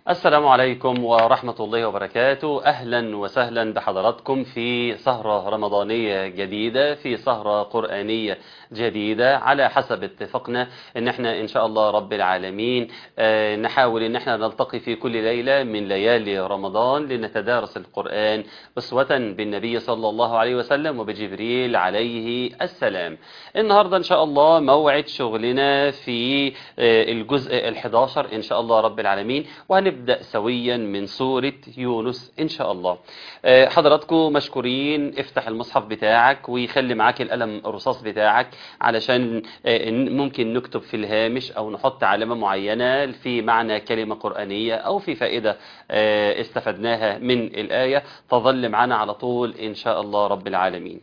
السلام عليكم ورحمة الله وبركاته أهلا وسهلا بحضراتكم في سهرة رمضانية جديدة في سهرة قرآنية جديدة على حسب اتفاقنا ان احنا ان شاء الله رب العالمين آه، نحاول ان احنا نلتقي في كل ليلة من ليالي رمضان لنتدارس القرآن أسوة بالنبي صلى الله عليه وسلم وبجبريل عليه السلام النهاردة ان شاء الله موعد شغلنا في آه، الجزء الحداشر ان شاء الله رب العالمين وهنبدأ سويا من سورة يونس ان شاء الله آه، حضراتكم مشكورين افتح المصحف بتاعك ويخلي معاك القلم الرصاص بتاعك علشان آه، ممكن نكتب في الهامش او نحط علامة معينة في معنى كلمة قرآنية او في فائدة آه، استفدناها من الآية تظل معنا على طول ان شاء الله رب العالمين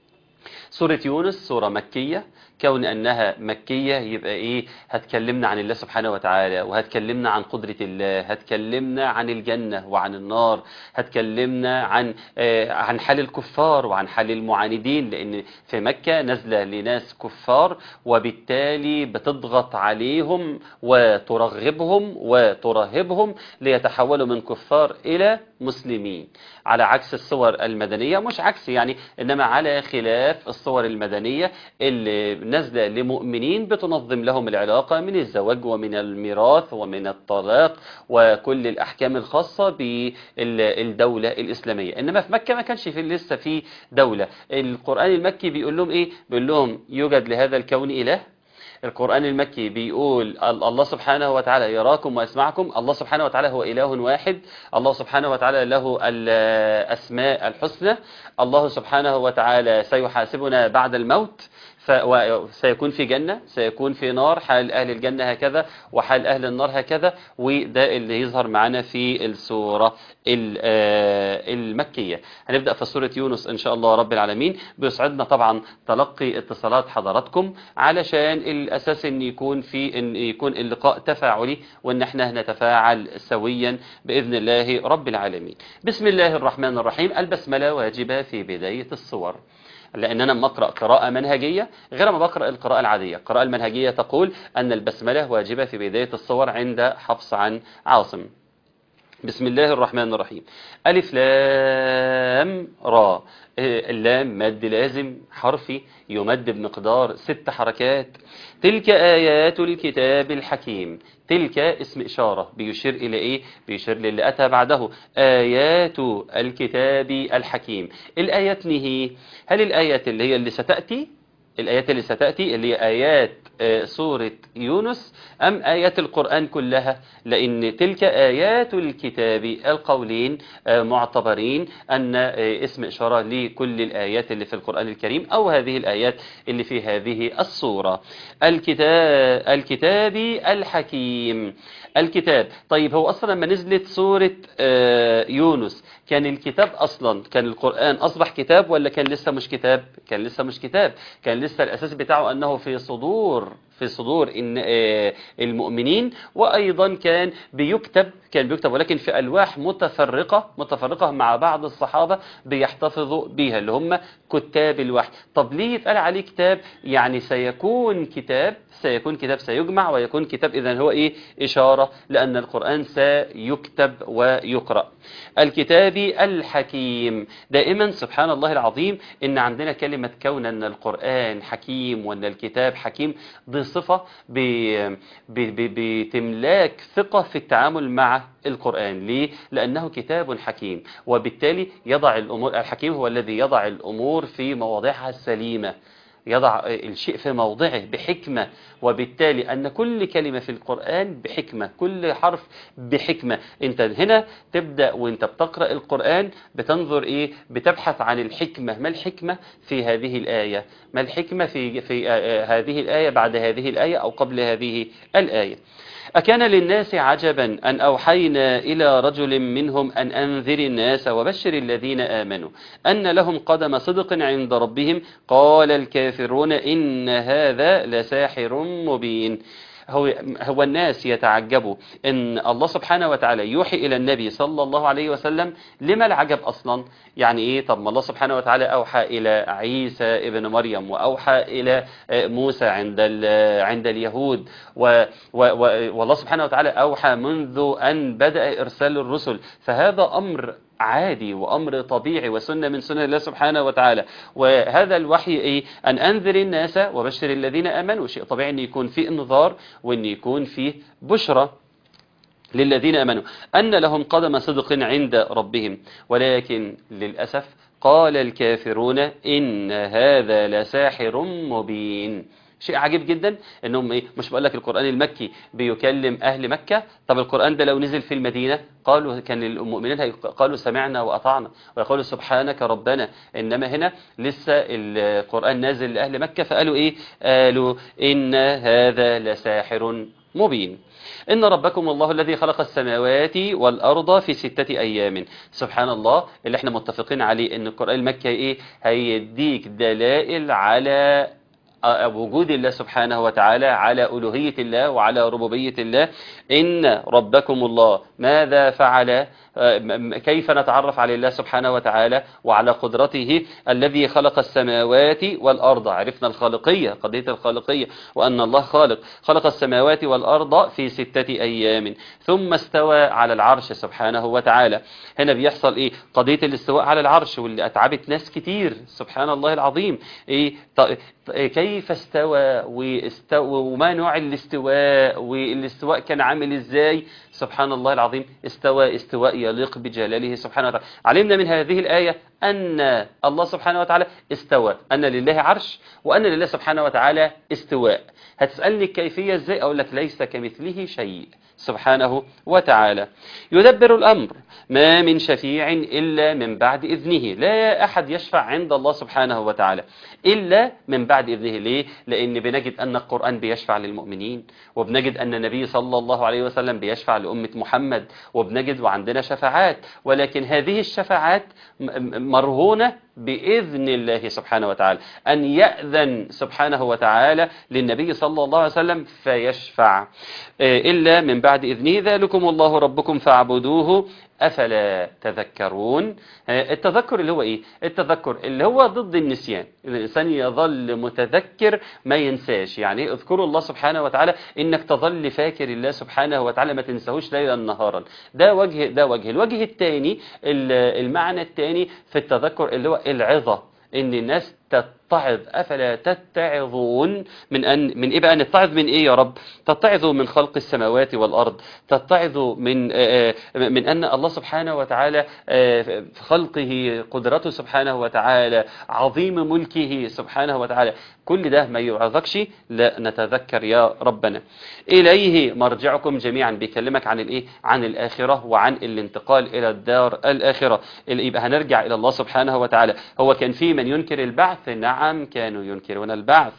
سورة يونس سورة مكية كون أنها مكية يبقى إيه هتكلمنا عن الله سبحانه وتعالى وهتكلمنا عن قدرة الله هتكلمنا عن الجنة وعن النار هتكلمنا عن آه عن حال الكفار وعن حال المعاندين لأن في مكة نزلة لناس كفار وبالتالي بتضغط عليهم وترغبهم وترهبهم ليتحولوا من كفار إلى مسلمين على عكس الصور المدنية مش عكس يعني إنما على خلاف الصور المدنية اللي نازلة لمؤمنين بتنظم لهم العلاقة من الزواج ومن الميراث ومن الطلاق وكل الأحكام الخاصة بالدولة الإسلامية إنما في مكة ما كانش في لسه في دولة القرآن المكي بيقول لهم إيه بيقول لهم يوجد لهذا الكون إله القرآن المكي بيقول الله سبحانه وتعالى يراكم ويسمعكم الله سبحانه وتعالى هو إله واحد الله سبحانه وتعالى له الأسماء الحسنى الله سبحانه وتعالى سيحاسبنا بعد الموت سيكون في جنة سيكون في نار حال أهل الجنة هكذا وحال أهل النار هكذا وده اللي يظهر معنا في السورة المكية هنبدأ في سورة يونس إن شاء الله رب العالمين بيسعدنا طبعا تلقي اتصالات حضراتكم علشان الأساس إن يكون في إن يكون اللقاء تفاعلي وإن احنا نتفاعل سويا بإذن الله رب العالمين بسم الله الرحمن الرحيم البسملة واجبة في بداية الصور لأن أنا لما أقرأ قراءة منهجية غير ما بقرأ القراءة العادية القراءة المنهجية تقول أن البسملة واجبة في بداية الصور عند حفص عن عاصم بسم الله الرحمن الرحيم ألف لام را اللام مد لازم حرفي يمد بمقدار ست حركات تلك آيات الكتاب الحكيم تلك اسم إشارة بيشير إلى إيه؟ بيشير للي أتى بعده آيات الكتاب الحكيم الآيات نهي هل الآيات اللي هي اللي ستأتي الآيات اللي ستأتي اللي هي آيات سورة يونس أم آيات القرآن كلها لأن تلك آيات الكتاب القولين معتبرين أن اسم إشارة لكل الآيات اللي في القرآن الكريم أو هذه الآيات اللي في هذه الصورة الكتاب, الكتاب الحكيم الكتاب طيب هو أصلا لما نزلت سورة يونس كان الكتاب أصلا كان القرآن أصبح كتاب ولا كان لسه مش كتاب كان لسه مش كتاب كان لسه الأساس بتاعه أنه في صدور في صدور إن المؤمنين وأيضا كان بيكتب كان بيكتب ولكن في ألواح متفرقة متفرقة مع بعض الصحابة بيحتفظوا بيها اللي هم كتاب الوحي طب ليه يتقال عليه كتاب يعني سيكون كتاب سيكون كتاب سيجمع ويكون كتاب إذا هو إيه إشارة لأن القرآن سيكتب ويقرأ الكتاب الحكيم دائما سبحان الله العظيم إن عندنا كلمة كون أن القرآن حكيم وأن الكتاب حكيم دي صفة بتملاك ثقة في التعامل مع القرآن ليه؟ لأنه كتاب حكيم وبالتالي يضع الأمور الحكيم هو الذي يضع الأمور في مواضعها السليمة يضع الشيء في موضعه بحكمة وبالتالي أن كل كلمة في القرآن بحكمة كل حرف بحكمة أنت هنا تبدأ وأنت بتقرأ القرآن بتنظر إيه بتبحث عن الحكمة ما الحكمة في هذه الآية ما الحكمة في, في هذه الآية بعد هذه الآية أو قبل هذه الآية أكان للناس عجبا أن أوحينا إلى رجل منهم أن أنذر الناس وبشر الذين آمنوا أن لهم قدم صدق عند ربهم قال الكافرون إن هذا لساحر مبين هو هو الناس يتعجبوا ان الله سبحانه وتعالى يوحي الى النبي صلى الله عليه وسلم لما العجب اصلا يعني ايه طب ما الله سبحانه وتعالى اوحى الى عيسى ابن مريم واوحى الى موسى عند ال- عند اليهود و و و والله سبحانه وتعالى اوحى منذ ان بدا ارسال الرسل فهذا امر عادي وامر طبيعي وسنه من سنن الله سبحانه وتعالى وهذا الوحي ايه ان انذر الناس وبشر الذين امنوا شيء طبيعي ان يكون فيه انذار وان يكون فيه بشرى للذين امنوا ان لهم قدم صدق عند ربهم ولكن للاسف قال الكافرون ان هذا لساحر مبين شيء عجيب جدا انهم ايه مش بقول لك القران المكي بيكلم اهل مكه طب القران ده لو نزل في المدينه قالوا كان المؤمنين هي- قالوا سمعنا واطعنا ويقولوا سبحانك ربنا انما هنا لسه القران نازل لاهل مكه فقالوا ايه قالوا ان هذا لساحر مبين إن ربكم الله الذي خلق السماوات والأرض في ستة أيام سبحان الله اللي احنا متفقين عليه إن القرآن المكي إيه هيديك دلائل على وجود الله سبحانه وتعالى على ألوهية الله وعلى ربوبية الله إن ربكم الله ماذا فعل كيف نتعرف على الله سبحانه وتعالى وعلى قدرته الذي خلق السماوات والأرض عرفنا الخالقية قضية الخالقية وأن الله خالق خلق السماوات والأرض في ستة أيام ثم استوى على العرش سبحانه وتعالى هنا بيحصل إيه قضية الاستواء على العرش واللي أتعبت ناس كتير سبحان الله العظيم إيه ط- كيف استوى واستوى وما نوع الاستواء والاستواء كان عامل ازاي سبحان الله العظيم استوى استواء يليق بجلاله سبحانه وتعالى علمنا من هذه الآية أن الله سبحانه وتعالى استوى أن لله عرش وأن لله سبحانه وتعالى استواء هتسألني الكيفية ازاي أقول لك ليس كمثله شيء سبحانه وتعالى يدبر الأمر ما من شفيع إلا من بعد إذنه لا أحد يشفع عند الله سبحانه وتعالى إلا من بعد إذنه ليه؟ لأن بنجد أن القرآن بيشفع للمؤمنين وبنجد أن النبي صلى الله عليه وسلم بيشفع لأمة محمد وبنجد وعندنا شفاعات ولكن هذه الشفاعات م- م- مرهونة بإذن الله سبحانه وتعالى أن يأذن سبحانه وتعالى للنبي صلى الله عليه وسلم فيشفع آه، إلا من بعد إذنه ذلكم الله ربكم فاعبدوه أفلا تذكرون آه، التذكر اللي هو إيه؟ التذكر اللي هو ضد النسيان إن الإنسان يظل متذكر ما ينساش يعني إيه؟ اذكروا الله سبحانه وتعالى إنك تظل فاكر الله سبحانه وتعالى ما تنساهوش ليلا نهارا ده وجه ده وجه الوجه الثاني المعنى الثاني في التذكر اللي هو العظة إن الناس تتعظ أفلا تتعظون من أن من إيه بقى نتعظ من إيه يا رب تتعظوا من خلق السماوات والأرض تتعظوا من آه، آه، من أن الله سبحانه وتعالى آه، في خلقه قدرته سبحانه وتعالى عظيم ملكه سبحانه وتعالى كل ده ما يعظكش لا نتذكر يا ربنا إليه مرجعكم جميعا بيكلمك عن الإيه عن الآخرة وعن الانتقال إلى الدار الآخرة اللي يبقى هنرجع إلى الله سبحانه وتعالى هو كان في من ينكر البعث نعم كانوا ينكرون البعث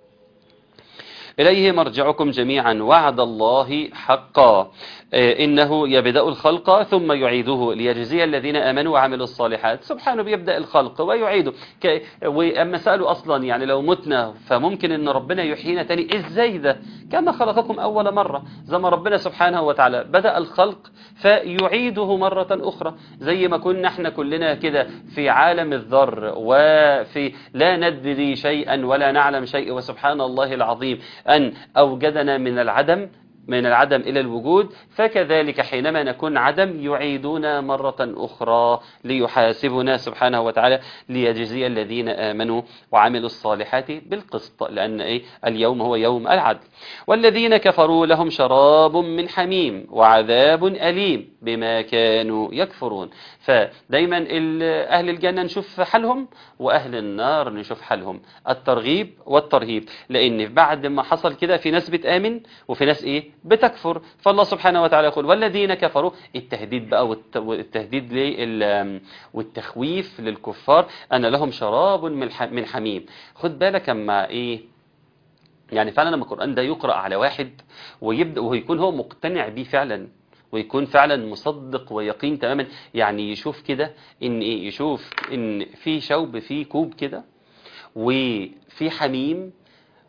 إليه مرجعكم جميعا وعد الله حقا آه، إنه يبدأ الخلق ثم يعيده ليجزي الذين آمنوا وعملوا الصالحات سبحانه بيبدأ الخلق ويعيده ك... وأما سألوا أصلا يعني لو متنا فممكن أن ربنا يحيينا تاني إزاي ده كما خلقكم أول مرة زي ما ربنا سبحانه وتعالى بدأ الخلق فيعيده مرة أخرى زي ما كنا احنا كلنا كده في عالم الذر وفي لا ندري شيئا ولا نعلم شيء وسبحان الله العظيم أن أوجدنا من العدم من العدم إلى الوجود فكذلك حينما نكون عدم يعيدنا مرة أخرى ليحاسبنا سبحانه وتعالى ليجزي الذين آمنوا وعملوا الصالحات بالقسط لأن إيه اليوم هو يوم العدل والذين كفروا لهم شراب من حميم وعذاب أليم بما كانوا يكفرون فدايما ال- أهل الجنة نشوف حالهم وأهل النار نشوف حالهم الترغيب والترهيب لأن بعد ما حصل كده في ناس بتآمن وفي ناس إيه بتكفر فالله سبحانه وتعالى يقول والذين كفروا التهديد بقى والت- والتهديد لل- والتخويف للكفار أن لهم شراب من ح- من حميم خد بالك أما إيه يعني فعلا لما القرآن ده يقرأ على واحد ويبدأ ويكون هو مقتنع بيه فعلا ويكون فعلا مصدق ويقين تماما يعني يشوف كده ان ايه يشوف ان في شوب في كوب كده وفي حميم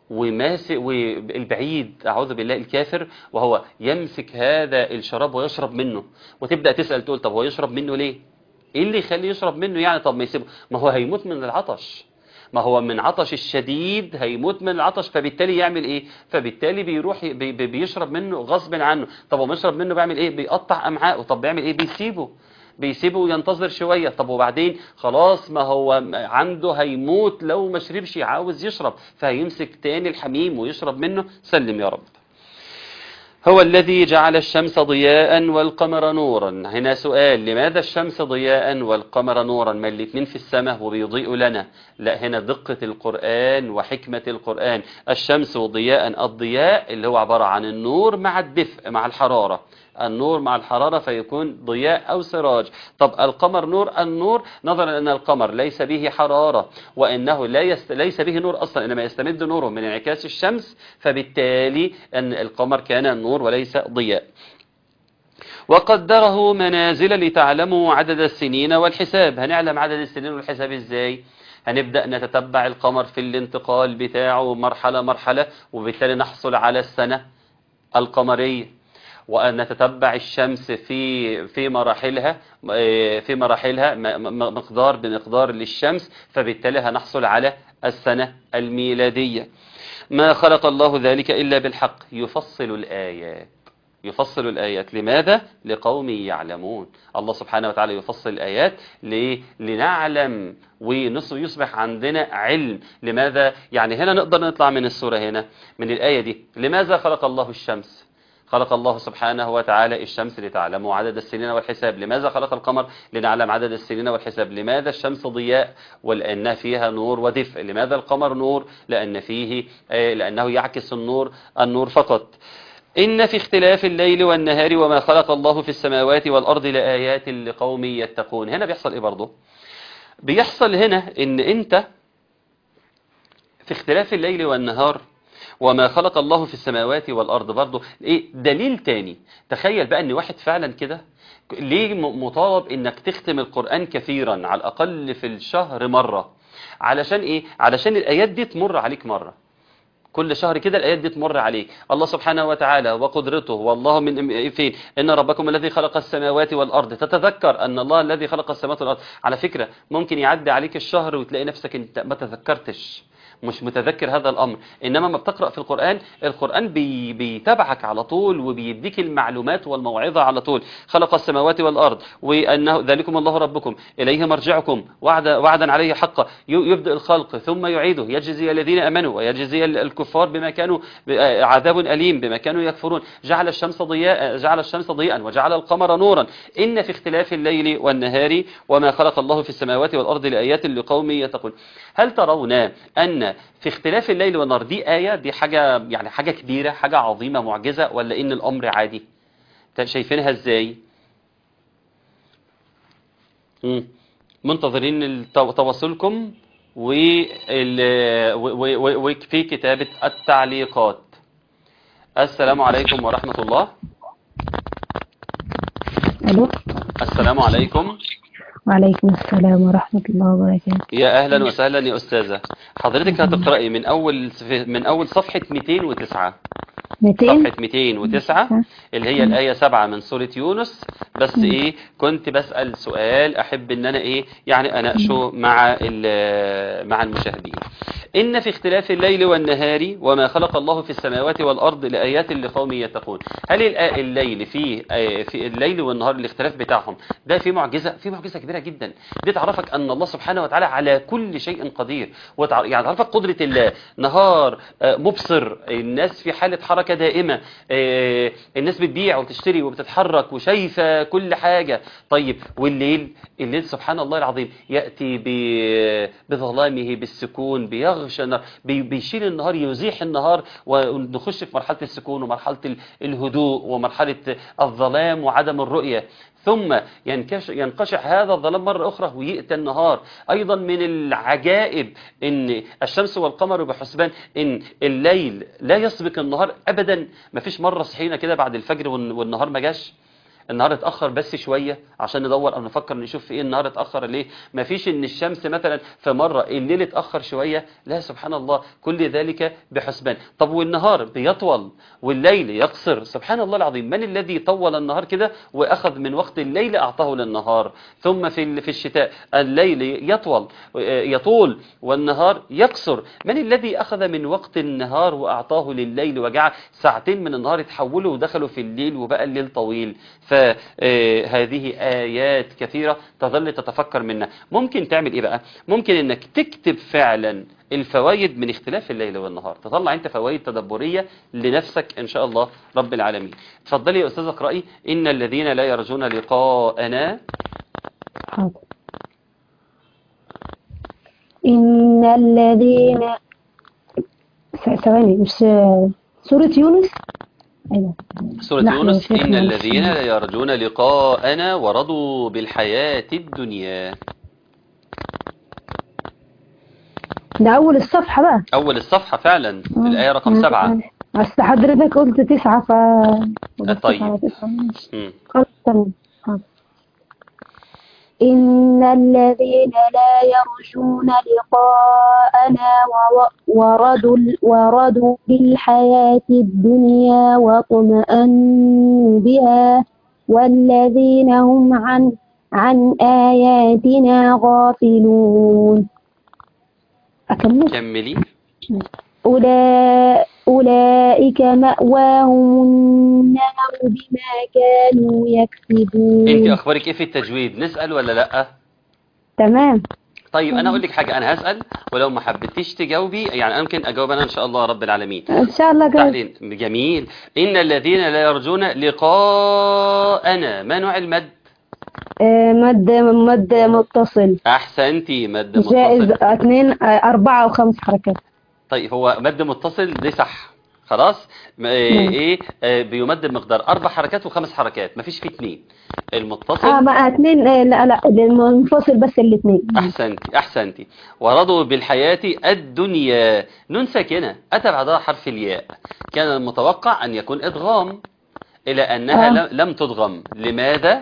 وماسك والبعيد اعوذ بالله الكافر وهو يمسك هذا الشراب ويشرب منه وتبدا تسال تقول طب هو يشرب منه ليه ايه اللي يخليه يشرب منه يعني طب ما يسيبه ما هو هيموت من العطش ما هو من عطش الشديد هيموت من العطش فبالتالي يعمل ايه فبالتالي بيروح بي بي بيشرب منه غصب عنه طب هو بيشرب منه بيعمل ايه بيقطع امعائه طب بيعمل ايه بيسيبه بيسيبه وينتظر شوية طب وبعدين خلاص ما هو عنده هيموت لو ما شربش عاوز يشرب فهيمسك تاني الحميم ويشرب منه سلم يا رب هو الذي جعل الشمس ضياء والقمر نورا هنا سؤال لماذا الشمس ضياء والقمر نورا ما الاثنين في السماء وبيضيئوا لنا لا هنا دقة القرآن وحكمة القرآن الشمس ضياء الضياء اللي هو عبارة عن النور مع الدفء مع الحرارة النور مع الحرارة فيكون ضياء أو سراج طب القمر نور النور نظرا أن القمر ليس به حرارة وأنه لا يست... ليس به نور أصلا إنما يستمد نوره من انعكاس الشمس فبالتالي أن القمر كان نور وليس ضياء وقدره منازل لتعلموا عدد السنين والحساب هنعلم عدد السنين والحساب ازاي هنبدأ نتتبع القمر في الانتقال بتاعه مرحلة مرحلة وبالتالي نحصل على السنة القمرية وأن نتتبع الشمس في في مراحلها في مراحلها مقدار بمقدار للشمس فبالتالي هنحصل على السنة الميلادية ما خلق الله ذلك إلا بالحق يفصل الآيات يفصل الآيات لماذا؟ لقوم يعلمون الله سبحانه وتعالى يفصل الآيات ليه؟ لنعلم ويصبح عندنا علم لماذا؟ يعني هنا نقدر نطلع من السورة هنا من الآية دي لماذا خلق الله الشمس؟ خلق الله سبحانه وتعالى الشمس لتعلموا عدد السنين والحساب لماذا خلق القمر لنعلم عدد السنين والحساب لماذا الشمس ضياء ولأن فيها نور ودفء لماذا القمر نور لأن فيه لأنه يعكس النور النور فقط إن في اختلاف الليل والنهار وما خلق الله في السماوات والأرض لآيات لقوم يتقون هنا بيحصل إيه برضه بيحصل هنا إن أنت في اختلاف الليل والنهار وما خلق الله في السماوات والأرض برضه إيه دليل تاني تخيل بقى أن واحد فعلا كده ليه مطالب انك تختم القرآن كثيرا على الأقل في الشهر مرة علشان إيه علشان الآيات دي تمر عليك مرة كل شهر كده الآيات دي تمر عليك الله سبحانه وتعالى وقدرته والله من فين إن ربكم الذي خلق السماوات والأرض تتذكر أن الله الذي خلق السماوات والأرض على فكرة ممكن يعدي عليك الشهر وتلاقي نفسك انت ما تذكرتش مش متذكر هذا الأمر إنما ما بتقرأ في القرآن القرآن بي بيتابعك على طول وبيديك المعلومات والموعظة على طول خلق السماوات والأرض وأنه ذلكم الله ربكم إليه مرجعكم وعد وعدا عليه حقا يبدأ الخلق ثم يعيده يجزي الذين أمنوا ويجزي الكفار بما كانوا عذاب أليم بما كانوا يكفرون جعل الشمس ضياء جعل الشمس ضياء وجعل القمر نورا إن في اختلاف الليل والنهار وما خلق الله في السماوات والأرض لآيات لقوم يتقون هل ترون أن في اختلاف الليل والنهار دي آية دي حاجة يعني حاجة كبيرة حاجة عظيمة معجزة ولا إن الأمر عادي شايفينها إزاي مم. منتظرين تواصلكم وفي كتابة التعليقات السلام عليكم ورحمة الله ألو السلام عليكم وعليكم السلام ورحمة الله وبركاته يا أهلا وسهلا يا أستاذة حضرتك هتقرأي من أول من أول صفحة 209 200 صفحة 209 اللي هي الآية 7 من سورة يونس بس إيه كنت بسأل سؤال أحب إن أنا إيه يعني أناقشه مع مع المشاهدين إن في اختلاف الليل والنهار وما خلق الله في السماوات والأرض لآيات لقوم يتقون هل الليل فيه في الليل والنهار الاختلاف بتاعهم ده في معجزة في معجزة كبيرة جدا دي تعرفك أن الله سبحانه وتعالى على كل شيء قدير وتع... يعني تعرفك قدرة الله نهار مبصر الناس في حالة حركة دائمة الناس بتبيع وتشتري وبتتحرك وشايفة كل حاجة طيب والليل الليل سبحان الله العظيم يأتي بظلامه بالسكون بيغشى النهار بيشيل النهار يزيح النهار ونخش في مرحلة السكون ومرحلة الهدوء ومرحلة الظلام وعدم الرؤية ثم ينكش ينقشع هذا الظلام مرة أخرى ويأتي النهار أيضا من العجائب أن الشمس والقمر بحسبان أن الليل لا يسبق النهار أبدا ما فيش مرة صحينا كده بعد الفجر والنهار ما جاش النهار اتاخر بس شويه عشان ندور او نفكر نشوف في ايه النهار اتاخر ليه ما فيش ان الشمس مثلا في مره الليل اتاخر شويه لا سبحان الله كل ذلك بحسبان طب والنهار بيطول والليل يقصر سبحان الله العظيم من الذي طول النهار كده واخذ من وقت الليل اعطاه للنهار ثم في ال- في الشتاء الليل يطول يطول والنهار يقصر من الذي اخذ من وقت النهار واعطاه لليل وجعل ساعتين من النهار يتحولوا ودخلوا في الليل وبقى الليل طويل فهذه ايات كثيره تظل تتفكر منها ممكن تعمل ايه بقى ممكن انك تكتب فعلا الفوائد من اختلاف الليل والنهار تطلع انت فوائد تدبريه لنفسك ان شاء الله رب العالمين اتفضلي يا استاذه اقراي ان الذين لا يرجون لقاءنا حاضر إن الذين س- ثواني مش سورة يونس أيوة سورة نحن يونس شيخنا إن الذين نفسنا. لا يرجون لقاءنا ورضوا بالحياة الدنيا ده أول الصفحة بقى أول الصفحة فعلا الآية رقم أنا- سبعة أصل حضرتك قلت تسعة ف وبصيت طيب. على تسعة. مم. خلاص تمام حاضر. إن الذين لا يرجون لقاءنا ور- وردوا وردوا بالحياة الدنيا واطمأنوا بها والذين هم عن عن آياتنا غافلون أكمل كملي أولا- أولئك مأواهم النار بما كانوا يكسبون أنت أخبارك إيه في التجويد نسأل ولا لأ تمام طيب أنا أقول لك حاجة أنا هسأل ولو ما حبيتيش تجاوبي يعني أنا ممكن أجاوب أنا إن شاء الله رب العالمين إن شاء الله كده تعليل جميل إن الذين لا يرجون لقاءنا ما نوع المد آه، مد مد متصل أحسنتي مد جائز متصل اثنين آه، أربعة وخمس حركات طيب هو مد متصل دي صح خلاص م- مم. ايه آه، بيمد بمقدار اربع حركات وخمس حركات مفيش فيه اتنين اه المتصل ما اثنين آه، لا لا المنفصل بس الاثنين احسنتي احسنتي ورضوا بالحياة الدنيا نون ساكنة اتى بعدها حرف الياء كان المتوقع ان يكون ادغام الى انها آه. لم- لم تدغم لماذا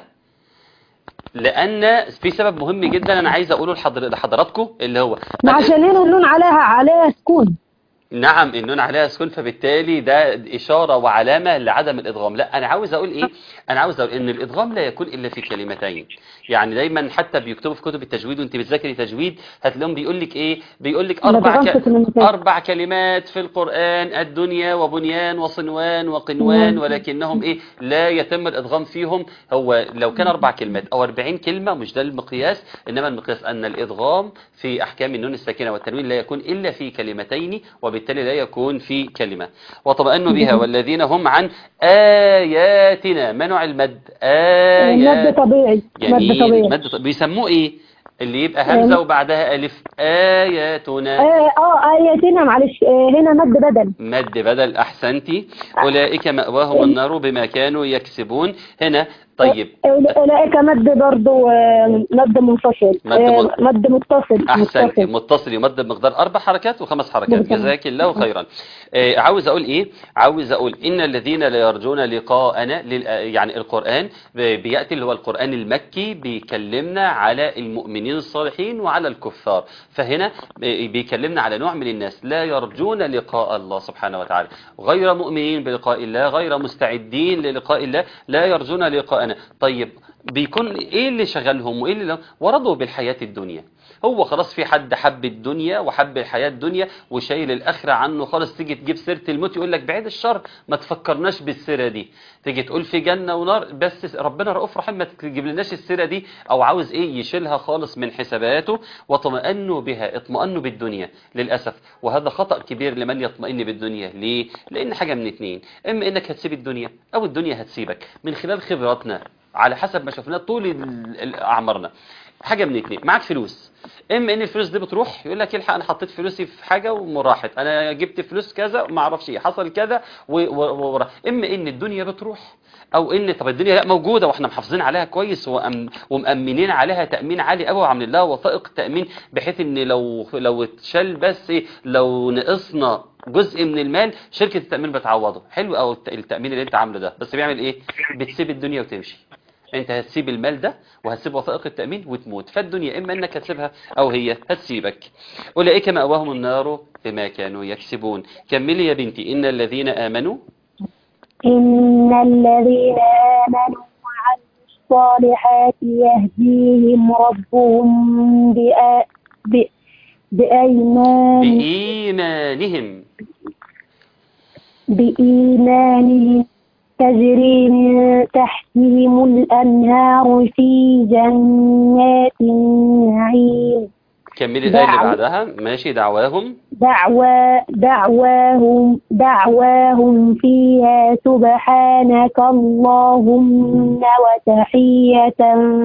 لان في سبب مهم جدا انا عايز اقوله لحضر- لحضراتكم اللي هو ما عشان هنا النون عليها عليها سكون نعم النون عليها سكون فبالتالي ده إشارة وعلامة لعدم الإدغام لا أنا عاوز أقول إيه أنا عاوز أقول إن الإدغام لا يكون إلا في كلمتين يعني دايما حتى بيكتبوا في كتب التجويد وأنت بتذاكري تجويد هتلاقيهم بيقول لك إيه بيقول لك أربع الإدغام في ك... كلمتين. أربع كلمات في القرآن الدنيا وبنيان وصنوان وقنوان مم. ولكنهم إيه لا يتم الإدغام فيهم هو لو كان أربع كلمات أو 40 كلمة مش ده المقياس إنما المقياس أن الإدغام في أحكام النون الساكنة والتنوين لا يكون إلا في كلمتين وبالتالي لا يكون في كلمة وطمأنوا بها والذين هم عن آياتنا ما نوع المد مد آيات طبيعي مد جميل طبيعي مد ط- بيسموه إيه اللي يبقى همزة وبعدها ألف آياتنا اه اه آياتنا معلش آه، هنا مد بدل مد بدل أحسنتي أولئك مأواهم النار بما كانوا يكسبون هنا طيب أولئك مد برضو آه، مد منفصل مد آه، من- مد متصل احسن متصل متصل يمد بمقدار اربع حركات وخمس حركات بالضبط. جزاك الله خيرا آه عاوز اقول ايه عاوز اقول ان الذين لا يرجون لقاءنا لل- يعني القران ب- بياتي اللي هو القران المكي بيكلمنا على المؤمنين الصالحين وعلى الكفار فهنا آه، بيكلمنا على نوع من الناس لا يرجون لقاء الله سبحانه وتعالى غير مؤمنين بلقاء الله غير مستعدين للقاء الله لا يرجون لقاءنا طيب بيكون ايه اللي شغلهم وايه اللي ورضوا بالحياه الدنيا هو خلاص في حد حب الدنيا وحب الحياة الدنيا وشايل الآخرة عنه خالص تيجي تجيب سيرة الموت يقول لك بعيد الشر ما تفكرناش بالسيرة دي تيجي تقول في جنة ونار بس ربنا رؤوف رحيم ما تجيب لناش السيرة دي أو عاوز إيه يشيلها خالص من حساباته واطمأنوا بها اطمأنوا بالدنيا للأسف وهذا خطأ كبير لمن يطمئن بالدنيا ليه؟ لأن حاجة من اتنين إما إنك هتسيب الدنيا أو الدنيا هتسيبك من خلال خبراتنا على حسب ما شفناه طول ال- ال- أعمارنا حاجة من اتنين معاك فلوس اما ان الفلوس دي بتروح يقول لك الحق انا حطيت فلوسي في حاجه وراحت انا جبت فلوس كذا ما اعرفش ايه حصل كذا و... و... و... اما ان الدنيا بتروح او ان طب الدنيا لا موجوده واحنا محافظين عليها كويس وأم... ومامنين عليها تامين عالي قوي وعاملين لها وثائق تامين بحيث ان لو لو اتشال بس إيه، لو نقصنا جزء من المال شركه التامين بتعوضه حلو قوي الت- التامين اللي انت عامله ده بس بيعمل ايه بتسيب الدنيا وتمشي انت هتسيب المال ده وهتسيب وثائق التأمين وتموت فالدنيا اما انك هتسيبها او هي هتسيبك اولئك مأواهم النار بما كانوا يكسبون كملي يا بنتي ان الذين امنوا إن الذين آمنوا وعملوا الصالحات يهديهم ربهم بآ... ب... بأيمان بإيمانهم بإيمانهم تجري من تحتهم الأنهار في جنات النعيم كملي الآية اللي دعوا- بعدها ماشي دعواهم دعوى دعواهم دعواهم فيها سبحانك اللهم وتحية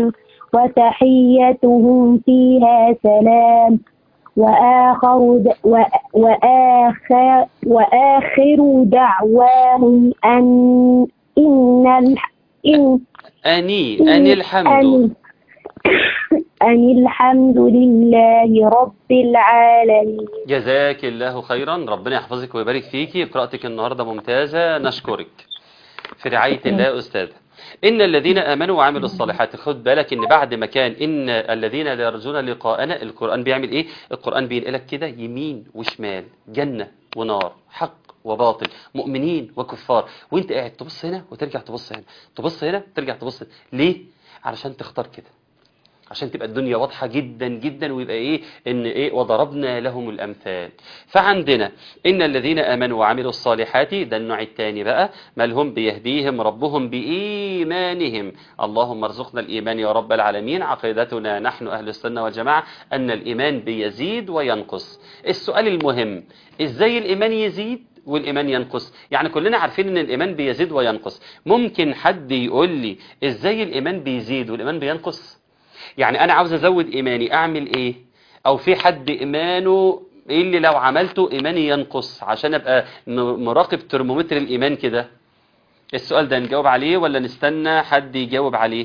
وتحيتهم فيها سلام وآخر د- و- وآخر وآخر دعواهم أن إن الح إن أني أني الحمد أن, أن الحمد لله رب العالمين جزاك الله خيرا ربنا يحفظك ويبارك فيكي قراءتك النهاردة ممتازة نشكرك في رعاية الله يا أستاذ إن الذين آمنوا وعملوا الصالحات خد بالك إن بعد ما كان إن الذين لا يرجون لقاءنا القرآن بيعمل إيه القرآن بينقلك كده يمين وشمال جنة ونار حق وباطل مؤمنين وكفار وانت قاعد تبص هنا وترجع تبص هنا تبص هنا ترجع تبص هنا. ليه علشان تختار كده عشان تبقى الدنيا واضحة جدا جدا ويبقى ايه ان ايه وضربنا لهم الامثال فعندنا ان الذين امنوا وعملوا الصالحات ده النوع الثاني بقى مالهم بيهديهم ربهم بايمانهم اللهم ارزقنا الايمان يا رب العالمين عقيدتنا نحن اهل السنة والجماعة ان الايمان بيزيد وينقص السؤال المهم ازاي الايمان يزيد والايمان ينقص يعني كلنا عارفين ان الايمان بيزيد وينقص ممكن حد يقول لي ازاي الايمان بيزيد والايمان بينقص يعني انا عاوز ازود ايماني اعمل ايه او في حد ايمانه ايه اللي لو عملته ايماني ينقص عشان ابقى م- مراقب ترمومتر الايمان كده السؤال ده نجاوب عليه ولا نستنى حد يجاوب عليه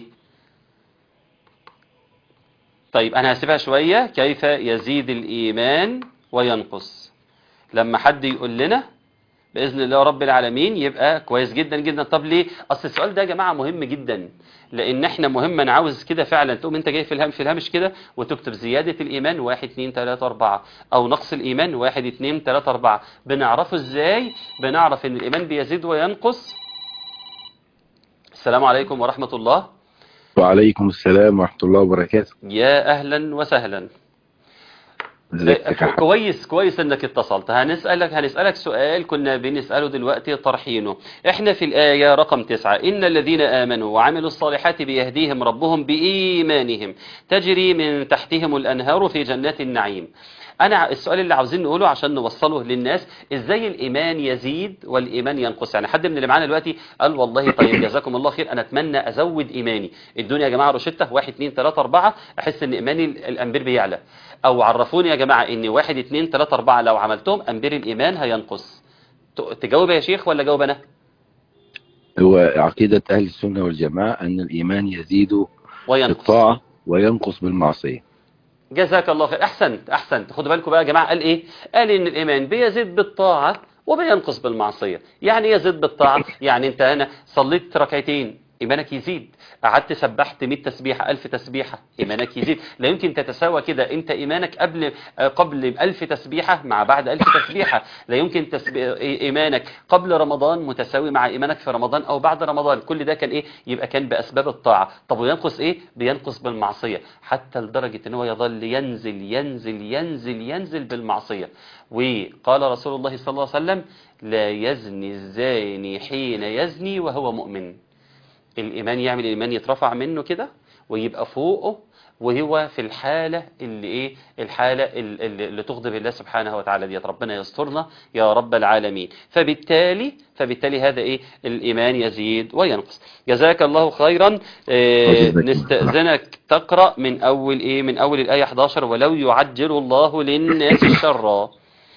طيب انا هسيبها شوية كيف يزيد الايمان وينقص لما حد يقول لنا باذن الله رب العالمين يبقى كويس جدا جدا طب ليه اصل السؤال ده يا جماعه مهم جدا لان احنا مهم انا عاوز كده فعلا تقوم انت جاي في الهم في الهامش كده وتكتب زياده الايمان 1 2 3 4 او نقص الايمان 1 2 3 4 بنعرفه ازاي بنعرف ان الايمان بيزيد وينقص السلام عليكم ورحمه الله وعليكم السلام ورحمة الله وبركاته يا اهلا وسهلا ازيك يا حاج؟ كويس كويس انك اتصلت هنسألك هنسألك سؤال كنا بنسأله دلوقتي طرحينه احنا في الآية رقم تسعة إن الذين آمنوا وعملوا الصالحات بيهديهم ربهم بإيمانهم تجري من تحتهم الأنهار في جنات النعيم أنا السؤال اللي عاوزين نقوله عشان نوصله للناس إزاي الإيمان يزيد والإيمان ينقص يعني حد من اللي معانا دلوقتي قال والله طيب جزاكم الله خير أنا أتمنى أزود إيماني الدنيا يا جماعة روشتة واحد اتنين تلاتة أربعة أحس إن إيماني الأنبير بيعلى او عرفوني يا جماعة ان واحد اتنين تلاتة اربعة لو عملتهم انبير الايمان هينقص ت- تجاوب يا شيخ ولا جاوب انا هو عقيدة أهل السنة والجماعة أن الإيمان يزيد وينقص بالطاعة وينقص بالمعصية جزاك الله خير احسنت احسنت خدوا بالكم بقى يا جماعة قال ايه قال ان الايمان بيزيد بالطاعة وبينقص بالمعصية يعني يزيد بالطاعة يعني انت هنا صليت ركعتين ايمانك يزيد قعدت سبحت 100 تسبيحه 1000 تسبيحه ايمانك يزيد لا يمكن تتساوى كده انت ايمانك قبل آه، قبل 1000 تسبيحه مع بعد 1000 تسبيحه لا يمكن تسب... ايمانك قبل رمضان متساوي مع ايمانك في رمضان او بعد رمضان كل ده كان ايه يبقى كان باسباب الطاعه طب وينقص ايه بينقص بالمعصيه حتى لدرجه ان هو يظل ينزل ينزل ينزل ينزل بالمعصيه وقال رسول الله صلى الله عليه وسلم لا يزني الزاني حين يزني وهو مؤمن الإيمان يعمل الإيمان يترفع منه كده ويبقى فوقه وهو في الحالة اللي إيه الحالة ال- ال- اللي تغضب الله سبحانه وتعالى ديت ربنا يسترنا يا رب العالمين فبالتالي فبالتالي هذا إيه الإيمان يزيد وينقص جزاك الله خيرا آه، وجزاك الله. نستأذنك تقرأ من أول إيه من أول الآية 11 ولو يعجل الله للناس الشر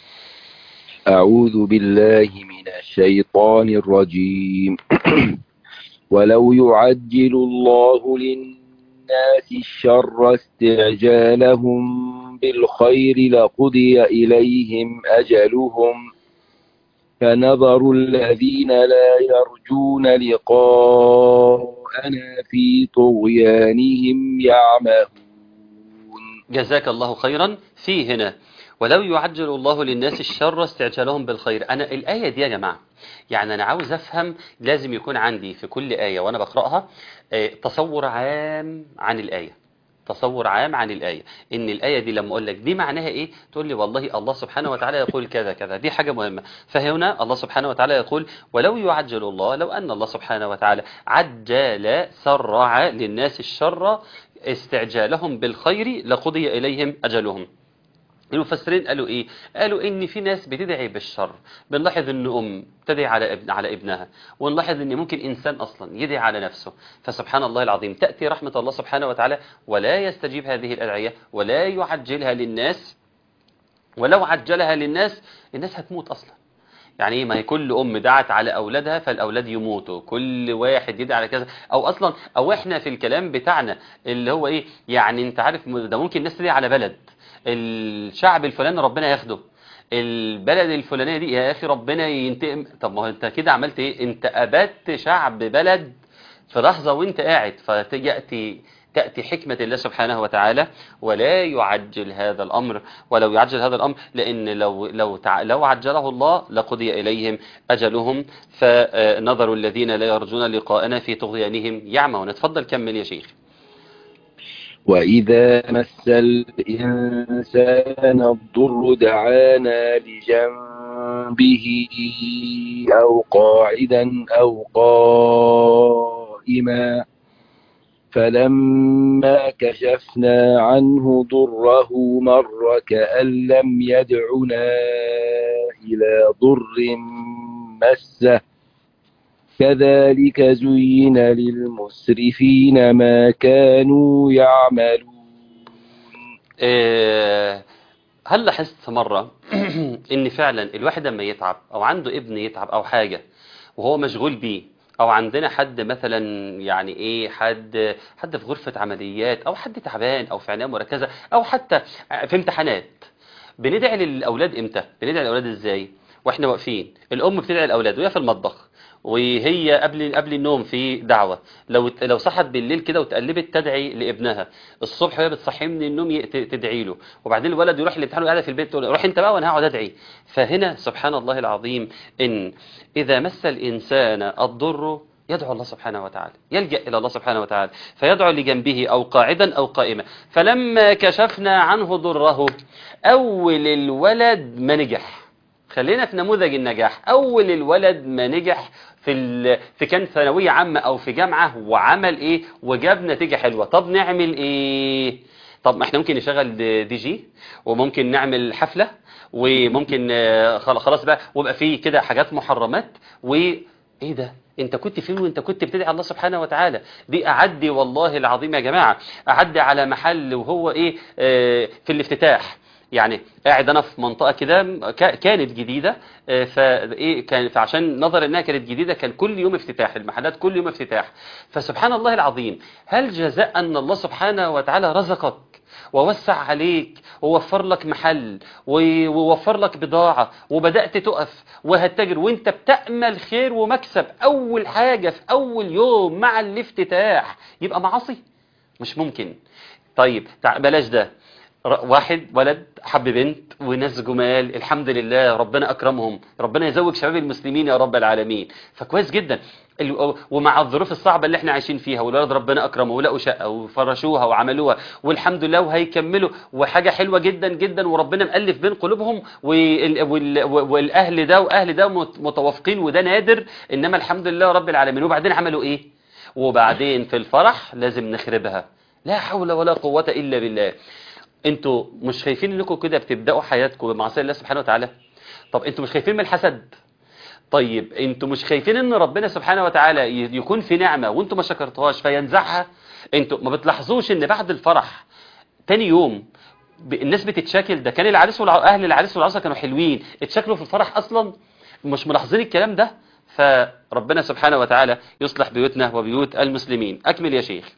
أعوذ بالله من الشيطان الرجيم ولو يعجل الله للناس الشر استعجالهم بالخير لقضي إليهم أجلهم فنظر الذين لا يرجون لقاءنا أنا في طغيانهم يعمهون جزاك الله خيرا في هنا ولو يعجل الله للناس الشر استعجالهم بالخير أنا الآية دي يا جماعة يعني أنا عاوز أفهم لازم يكون عندي في كل آية وأنا بقرأها آه، تصور عام عن الآية تصور عام عن الآية إن الآية دي لما أقول لك دي معناها إيه تقول لي والله الله سبحانه وتعالى يقول كذا كذا دي حاجة مهمة فهنا الله سبحانه وتعالى يقول ولو يعجل الله لو أن الله سبحانه وتعالى عجل سرع للناس الشر استعجالهم بالخير لقضي إليهم أجلهم المفسرين قالوا ايه قالوا ان في ناس بتدعي بالشر بنلاحظ ان ام تدعي على ابن على ابنها ونلاحظ ان ممكن انسان اصلا يدعي على نفسه فسبحان الله العظيم تاتي رحمه الله سبحانه وتعالى ولا يستجيب هذه الادعيه ولا يعجلها للناس ولو عجلها للناس الناس هتموت اصلا يعني ايه ما هي كل ام دعت على اولادها فالاولاد يموتوا كل واحد يدعي على كذا او اصلا او احنا في الكلام بتاعنا اللي هو ايه يعني انت عارف ده ممكن الناس تدعي على بلد الشعب الفلاني ربنا ياخده البلد الفلانيه دي يا اخي ربنا ينتقم طب ما هو انت كده عملت ايه انت ابدت شعب بلد في لحظه وانت قاعد فتاتي تأتي حكمة الله سبحانه وتعالى ولا يعجل هذا الأمر ولو يعجل هذا الأمر لأن لو لو تع... لو عجله الله لقضي إليهم أجلهم فنظر الذين لا يرجون لقاءنا في طغيانهم يعمون اتفضل كمل يا شيخ وإذا مس الإنسان الضر دعانا لجنبه أو قاعدا أو قائما فلما كشفنا عنه ضره مر كأن لم يدعنا إلى ضر مسه كذلك زين للمسرفين ما كانوا يعملون آه، هل لاحظت مرة ان فعلا الواحد لما يتعب او عنده ابن يتعب او حاجة وهو مشغول بيه او عندنا حد مثلا يعني ايه حد حد في غرفة عمليات او حد تعبان او في عناية مركزة او حتى في امتحانات بندعي للاولاد امتى بندعي للاولاد ازاي واحنا واقفين الام بتدعي الاولاد وهي في المطبخ وهي قبل قبل النوم في دعوه لو لو صحت بالليل كده وتقلبت تدعي لابنها الصبح وهي بتصحيه من النوم ي- ت- تدعي له وبعدين الولد يروح الامتحان وقاعد في البيت تقول له روح انت بقى وانا هقعد ادعي فهنا سبحان الله العظيم ان اذا مس الانسان الضر يدعو الله سبحانه وتعالى يلجأ إلى الله سبحانه وتعالى فيدعو لجنبه أو قاعدا أو قائما فلما كشفنا عنه ضره أول الولد ما نجح خلينا في نموذج النجاح أول الولد ما نجح في ال... في كان ثانوية عامة أو في جامعة وعمل إيه وجاب نتيجة حلوة طب نعمل إيه طب ما احنا ممكن نشغل دي دي جي وممكن نعمل حفلة وممكن آه، خل- خلاص بقى ويبقى فيه كده حاجات محرمات وايه ده انت كنت فين وانت كنت بتدعي الله سبحانه وتعالى دي اعدي والله العظيم يا جماعة اعدي على محل وهو ايه آه، في الافتتاح يعني قاعد انا في منطقه كده كا- كانت جديده آه، فايه كان فعشان نظر انها كانت جديده كان كل يوم افتتاح المحلات كل يوم افتتاح فسبحان الله العظيم هل جزاء ان الله سبحانه وتعالى رزقك ووسع عليك ووفر لك محل و- ووفر لك بضاعة وبدأت تقف وهتجر وانت بتأمل خير ومكسب أول حاجة في أول يوم مع الافتتاح يبقى معاصي مش ممكن طيب تع- بلاش ده ر- واحد ولد حب بنت وناس جمال الحمد لله ربنا أكرمهم ربنا يزوج شباب المسلمين يا رب العالمين فكويس جدا ال- ومع الظروف الصعبة اللي احنا عايشين فيها والولد ربنا أكرمه ولقوا شقة وفرشوها وعملوها والحمد لله وهيكملوا وحاجة حلوة جدا جدا وربنا مألف بين قلوبهم وال- وال- والأهل ده وأهل ده مت- متوافقين وده نادر إنما الحمد لله رب العالمين وبعدين عملوا إيه وبعدين في الفرح لازم نخربها لا حول ولا قوة إلا بالله انتوا مش خايفين انكم كده بتبداوا حياتكم بمعصيه الله سبحانه وتعالى طب انتوا مش خايفين من الحسد طيب انتوا مش خايفين ان ربنا سبحانه وتعالى ي- يكون في نعمه وانتوا ما شكرتوهاش فينزعها انتوا ما بتلاحظوش ان بعد الفرح تاني يوم ب- الناس بتتشاكل ده كان العريس والع... اهل العريس والعروسه كانوا حلوين اتشاكلوا في الفرح اصلا مش ملاحظين الكلام ده فربنا سبحانه وتعالى يصلح بيوتنا وبيوت المسلمين اكمل يا شيخ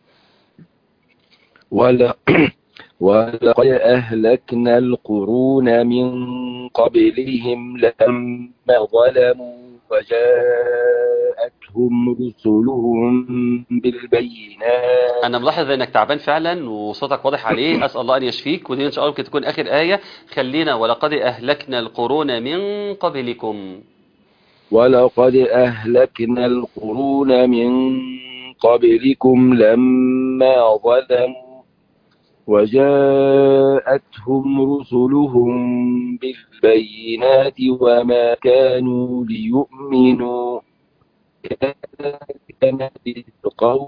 ولا ولقد أهلكنا القرون من قبلهم لما ظلموا وجاءتهم وجاءتهم رسلهم بالبينات انا ملاحظ انك تعبان فعلا وصوتك واضح عليه اسال الله ان يشفيك ودي ان شاء الله ممكن تكون اخر ايه خلينا ولقد اهلكنا القرون من قبلكم ولقد أهلكنا القرون من قبلكم لما ظلموا وجاءتهم رسلهم بالبينات وما كانوا ليؤمنوا كان القوم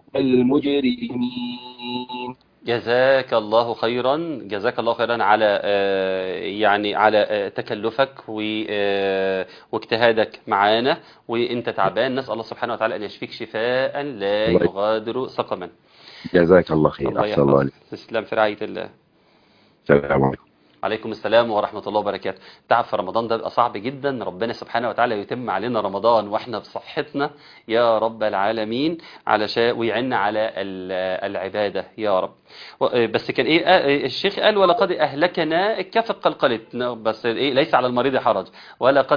المجرمين جزاك الله خيرا جزاك الله خيرا على آه، يعني على آه، تكلفك و- آه، واجتهادك معانا وانت تعبان نسال الله سبحانه وتعالى ان يشفيك شفاء لا الله يغادر سقما جزاك الله خير الله أحسن الله يحفظك عليك تسلم في رعايه الله السلام عليكم عليكم السلام ورحمة الله وبركاته تعب في رمضان ده بيبقى صعب جدا ربنا سبحانه وتعالى يتم علينا رمضان واحنا بصحتنا يا رب العالمين علشان ويعنا على ال- العبادة يا رب و- بس كان ايه آه، الشيخ قال ولقد اهلكنا الكاف قلقلت بس ايه ليس على المريض حرج ولقد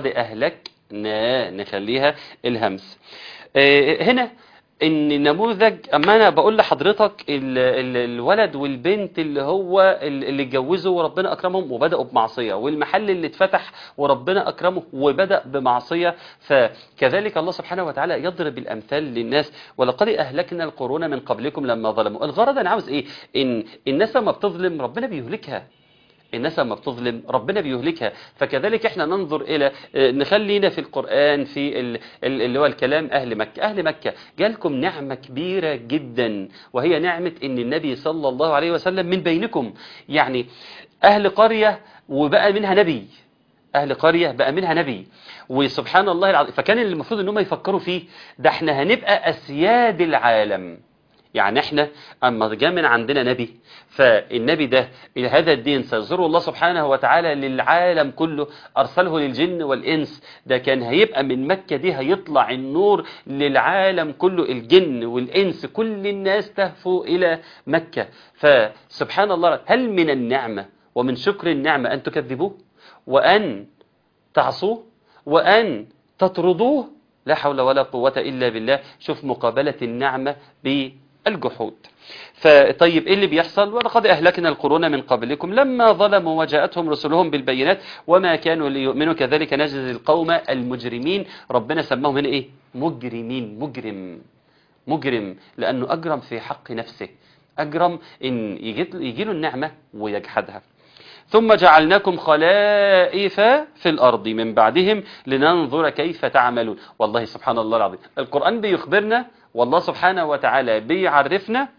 اهلكنا نخليها الهمس آه، هنا ان نموذج اما انا بقول لحضرتك ال ال الولد والبنت اللي هو ال- اللي اتجوزوا وربنا اكرمهم وبداوا بمعصيه والمحل اللي اتفتح وربنا اكرمه وبدا بمعصيه فكذلك الله سبحانه وتعالى يضرب الامثال للناس ولقد اهلكنا القرون من قبلكم لما ظلموا الغرض انا عاوز ايه ان الناس لما بتظلم ربنا بيهلكها الناس لما بتظلم ربنا بيهلكها فكذلك احنا ننظر الى اه، نخلينا في القرآن في ال- ال- اللي هو الكلام اهل مكة اهل مكة جالكم نعمة كبيرة جدا وهي نعمة ان النبي صلى الله عليه وسلم من بينكم يعني اهل قرية وبقى منها نبي اهل قرية بقى منها نبي وسبحان الله العظيم فكان المفروض ان هم يفكروا فيه ده احنا هنبقى اسياد العالم يعني احنا اما جاء من عندنا نبي فالنبي ده إلى هذا الدين سيظهره الله سبحانه وتعالى للعالم كله أرسله للجن والإنس ده كان هيبقى من مكة دي هيطلع النور للعالم كله الجن والإنس كل الناس تهفو إلى مكة فسبحان الله هل من النعمة ومن شكر النعمة أن تكذبوه وأن تعصوه وأن تطردوه لا حول ولا قوة إلا بالله شوف مقابلة النعمة بالجحود فطيب ايه اللي بيحصل ولقد اهلكنا القرون من قبلكم لما ظلموا وجاءتهم رسلهم بالبينات وما كانوا ليؤمنوا كذلك نجزي القوم المجرمين ربنا سماهم هنا ايه مجرمين مجرم مجرم لانه اجرم في حق نفسه اجرم ان يجي له النعمه ويجحدها ثم جعلناكم خلائف في الأرض من بعدهم لننظر كيف تعملون والله سبحان الله العظيم القرآن بيخبرنا والله سبحانه وتعالى بيعرفنا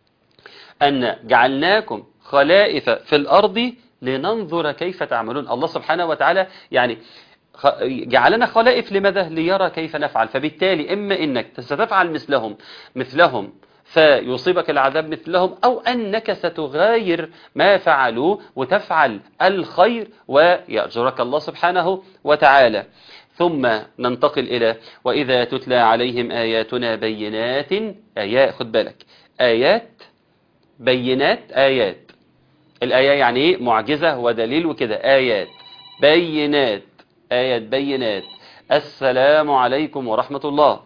أن جعلناكم خلائف في الأرض لننظر كيف تعملون الله سبحانه وتعالى يعني خ- جعلنا خلائف لماذا ليرى كيف نفعل فبالتالي إما إنك ستفعل مثلهم مثلهم فيصيبك العذاب مثلهم أو أنك ستغاير ما فعلوا وتفعل الخير ويأجرك الله سبحانه وتعالى ثم ننتقل إلى وإذا تتلى عليهم آياتنا بينات آيات خد بالك آيات بينات آيات الآية يعني إيه معجزة ودليل وكده آيات بينات آيات بينات السلام عليكم ورحمة الله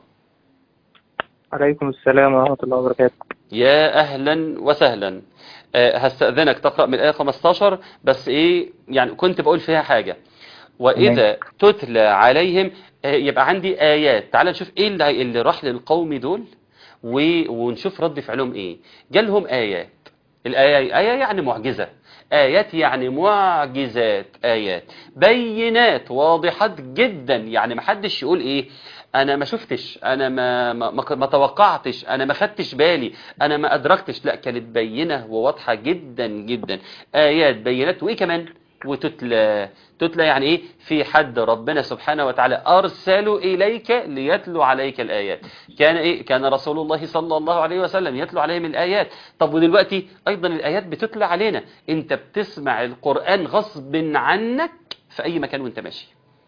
عليكم السلام ورحمة الله وبركاته يا أهلا وسهلا آه، هستأذنك تقرأ من الآية 15 بس إيه يعني كنت بقول فيها حاجة وإذا تتلى عليهم آه، يبقى عندي آيات تعال نشوف إيه اللي, اللي راح للقوم دول و- ونشوف رد فعلهم إيه جالهم آيات الآية آية يعني معجزة آيات يعني معجزات آيات بينات واضحات جدا يعني ما حدش يقول إيه أنا ما شفتش أنا ما ما, ما, ما توقعتش أنا ما خدتش بالي أنا ما أدركتش لا كانت بينة وواضحة جدا جدا آيات بينات وإيه كمان وتتلى تتلى يعني ايه في حد ربنا سبحانه وتعالى ارسل اليك ليتلو عليك الايات كان ايه كان رسول الله صلى الله عليه وسلم يتلو عليهم الايات طب ودلوقتي ايضا الايات بتتلى علينا انت بتسمع القران غصب عنك في اي مكان وانت ماشي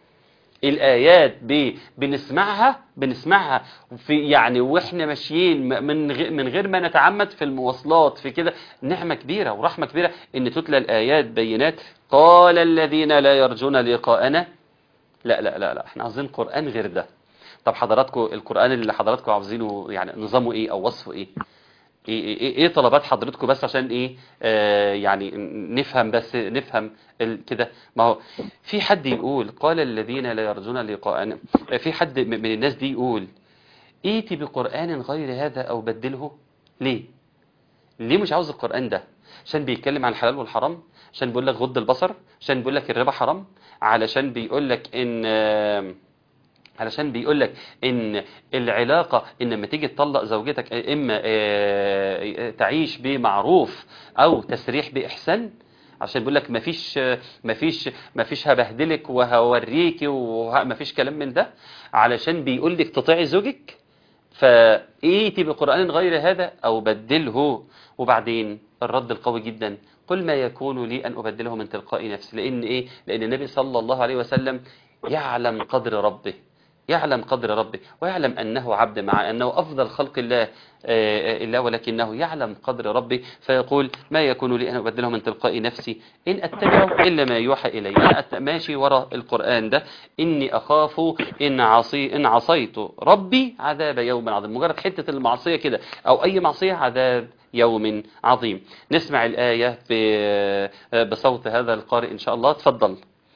الآيات ب... بنسمعها بنسمعها في يعني واحنا ماشيين م- من غ... من غير ما نتعمد في المواصلات في كده نعمة كبيرة ورحمة كبيرة ان تتلى الآيات بينات قال الذين لا يرجون لقاءنا لا لا لا لا احنا عاوزين قرآن غير ده طب حضراتكم القرآن اللي حضراتكم عاوزينه يعني نظامه ايه او وصفه ايه ايه, إيه, إيه طلبات حضرتكم بس عشان ايه آه يعني نفهم بس نفهم ال- كده ما هو في حد يقول قال الذين لا يرجون لقاءنا في حد م- من الناس دي يقول ائتي بقرآن غير هذا او بدله ليه ليه مش عاوز القرآن ده عشان بيتكلم عن الحلال والحرام عشان بيقول لك غض البصر عشان بيقول لك الربا حرام علشان بيقول لك ان آه، علشان بيقول لك ان العلاقه ان لما تيجي تطلق زوجتك اما آه، تعيش بمعروف او تسريح باحسان عشان بيقول لك مفيش مفيش مفيش هبهدلك وهوريكي ومفيش كلام من ده علشان بيقول لك تطيعي زوجك فايتي بقرآن غير هذا أو بدله وبعدين الرد القوي جدا قل ما يكون لي أن أبدله من تلقاء نفسي لأن إيه؟ لأن النبي صلى الله عليه وسلم يعلم قدر ربه يعلم قدر ربه ويعلم أنه عبد مع أنه أفضل خلق الله آه، إلا ولكنه يعلم قدر ربه فيقول ما يكون لي أن أبدله من تلقاء نفسي إن أتبع إلا ما يوحى إلي أنا أت- ماشي وراء القرآن ده إني أخاف إن عصي إن عصيت ربي عذاب يوم عظيم مجرد حتة المعصية كده أو أي معصية عذاب يوم عظيم نسمع الآية ب- بصوت هذا القارئ إن شاء الله تفضل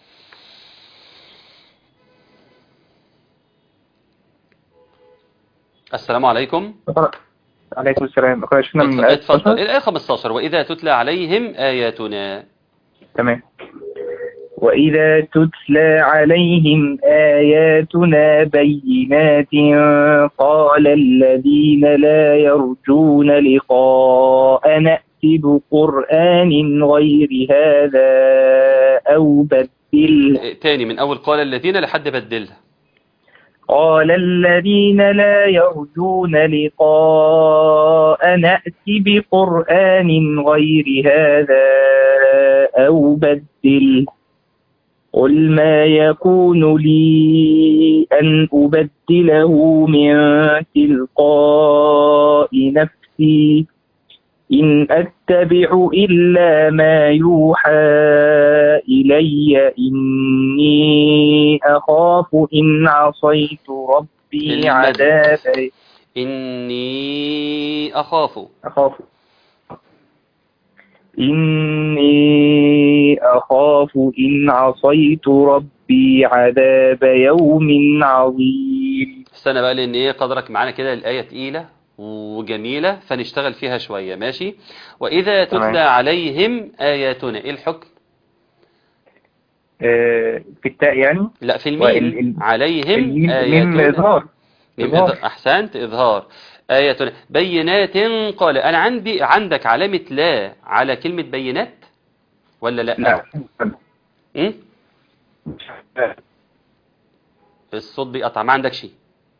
السلام عليكم عليكم السلام اقرأ شفنا من اتفضل آية اتفضل 16 الآية 15 وإذا تتلى عليهم آياتنا تمام وإذا تتلى عليهم آياتنا بينات قال الذين لا يرجون لقاء نأت بقرآن غير هذا أو بدله إيه، تاني من أول قال الذين لحد بدلها قال الذين لا يرجون لقاء نأت بقرآن غير هذا أو بدل قل ما يكون لي أن أبدله من تلقاء نفسي إن أتبع إلا ما يوحى إلي إني أخاف إن عصيت ربي المد. عذاب إني أخاف أخاف إني أخاف إن عصيت ربي عذاب يوم عظيم استنى بقى لأن إيه قدرك معانا كده الآية تقيلة وجميلة فنشتغل فيها شوية ماشي وإذا تتلى تمام. عليهم آياتنا إيه الحكم آه، في التاء يعني لا في وال- الميم ال- عليهم الميم من آياتنا إظهار ميم إظهار. إظهار. أحسنت إظهار آياتنا بينات قال أنا عندي عندك علامة لا على كلمة بينات ولا لا لا م? الصوت بيقطع ما عندك شيء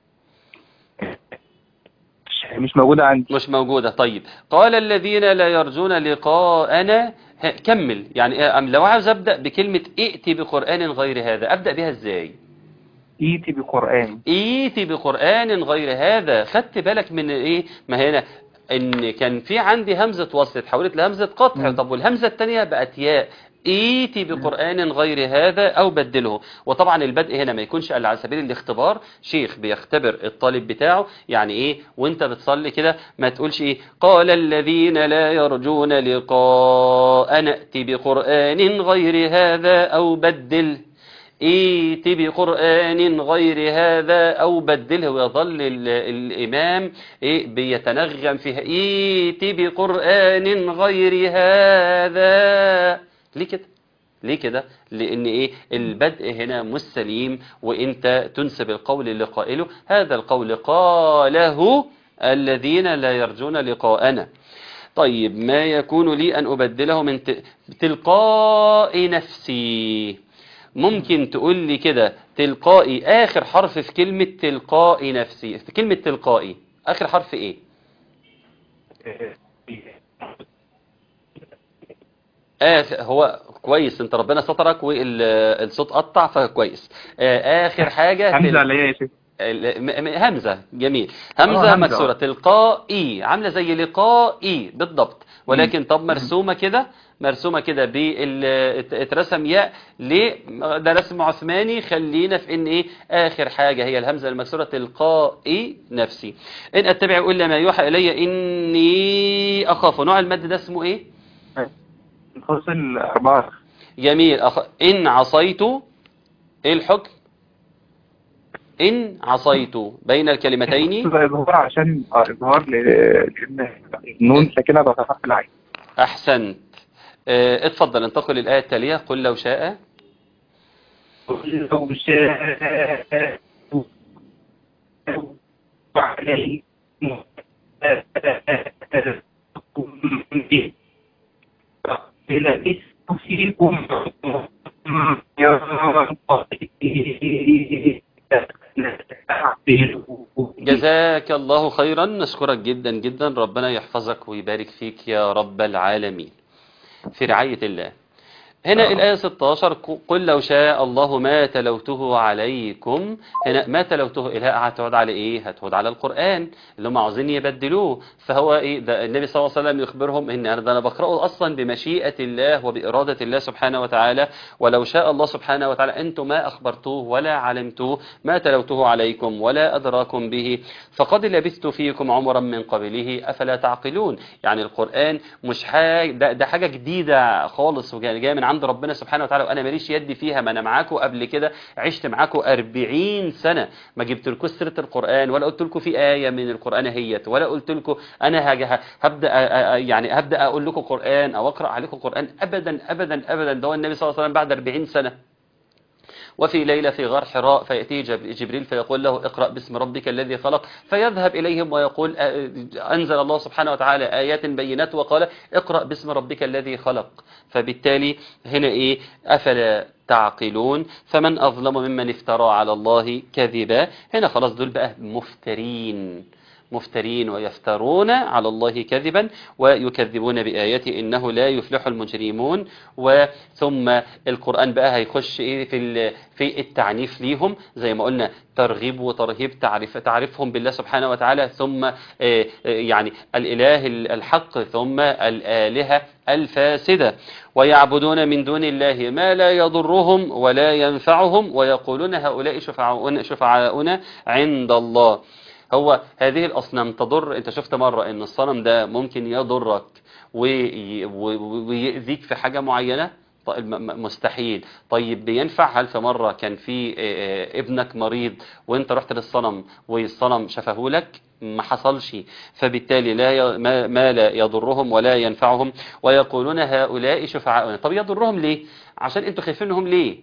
مش موجودة عندي مش موجودة طيب قال الذين لا يرجون لقاءنا ه- كمل يعني إيه، أم لو عاوز أبدأ بكلمة ائتي بقرآن غير هذا أبدأ بها إزاي إيتي بقرآن ائتي بقرآن غير هذا خدت بالك من إيه ما هنا إن كان في عندي همزة وصل اتحولت لهمزة قطع مم. طب والهمزة الثانية بقت ياء ائتي بقرآن غير هذا أو بدله وطبعا البدء هنا ما يكونش إلا على سبيل الاختبار شيخ بيختبر الطالب بتاعه يعني إيه وانت بتصلي كده ما تقولش إيه قال الذين لا يرجون لقاء نأتي بقرآن غير هذا أو بدل ائت بقرآن غير هذا أو بدله ويظل ال- الإمام إيه بيتنغم فيها ائت بقرآن غير هذا ليه كده ليه كده لأن إيه البدء هنا مش سليم وإنت تنسب القول لقائله هذا القول قاله الذين لا يرجون لقاءنا طيب ما يكون لي أن أبدله من ت- تلقاء نفسي ممكن تقول لي كده تلقائي آخر حرف في كلمة تلقائي نفسي في كلمة تلقائي آخر حرف إيه آخر هو كويس انت ربنا سترك والصوت قطع فكويس آه، آخر حاجة حمزة تل- على إيه يا شيخ ال- م- م- همزة جميل همزة همزة. مكسورة تلقائي عاملة زي لقائي بالضبط ولكن طب مرسومة كده مرسومة كده بال ات- اترسم ياء ليه ده رسم عثماني خلينا في ان ايه اخر حاجة هي الهمزة المكسورة تلقائي نفسي ان اتبع الا ما يوحى الي اني اخاف نوع المد ده اسمه ايه الفصل أربعة جميل أخ... ان عصيت ايه الحكم ان عصيت بين الكلمتين ده إظهار عشان آه، إظهار ل- لأن النون ساكنة بتحرك العين احسنت اه، اتفضل انتقل للآية التالية قل لو شاء قل لو شاء عليكم لبثت فيكم جزاك الله خيرا نشكرك جدا جدا ربنا يحفظك ويبارك فيك يا رب العالمين في رعاية الله هنا الآية 16 ق- قل لو شاء الله ما تلوته عليكم هنا ما تلوته الهاء هتعود على ايه هتعود على القرآن اللي هم عاوزين يبدلوه فهو ايه ده النبي صلى الله عليه وسلم يخبرهم ان انا ده انا بقرأه اصلا بمشيئة الله وبإرادة الله سبحانه وتعالى ولو شاء الله سبحانه وتعالى انتم ما اخبرتوه ولا علمتوه ما تلوته عليكم ولا ادراكم به فقد لبثت فيكم عمرا من قبله افلا تعقلون يعني القرآن مش حاجة ده, ده حاجة جديدة خالص وجاية جاية من عند ربنا سبحانه وتعالى وانا ماليش يدي فيها ما انا معاكم قبل كده عشت معاكم 40 سنة ما جبت لكم سيرة القرآن ولا قلت لكم في آية من القرآن هيت ولا قلت لكم انا هج- هبدا أ- أ- يعني هبدا اقول لكم قرآن او اقرا عليكم قرآن ابدا ابدا ابدا ده هو النبي صلى الله عليه وسلم بعد 40 سنة وفي ليلة في غار حراء فيأتيه جب- جبريل فيقول له اقرأ باسم ربك الذي خلق فيذهب إليهم ويقول آ- أنزل الله سبحانه وتعالى آيات بينات وقال اقرأ باسم ربك الذي خلق فبالتالي هنا إيه أفلا تعقلون فمن أظلم ممن افترى على الله كذبا هنا خلاص دول بقى مفترين مفترين ويفترون على الله كذبا ويكذبون بآياته إنه لا يفلح المجرمون وثم القرآن بقى هيخش إيه في ال- في التعنيف ليهم زي ما قلنا ترغيب وترهيب تعرف تعرفهم بالله سبحانه وتعالى ثم آه، آه، يعني الإله الحق ثم الآلهة الفاسدة ويعبدون من دون الله ما لا يضرهم ولا ينفعهم ويقولون هؤلاء شفعاؤنا شفعاؤنا عند الله هو هذه الأصنام تضر أنت شفت مرة أن الصنم ده ممكن يضرك وي- و- ويأذيك في حاجة معينة طيب م- م- مستحيل طيب بينفع هل في مرة كان في آه، آه، ابنك مريض وانت رحت للصنم والصنم شفه لك ما حصلش فبالتالي لا ي... ما... ما لا يضرهم ولا ينفعهم ويقولون هؤلاء شفعاؤنا طب يضرهم ليه عشان انتوا خايفين منهم ليه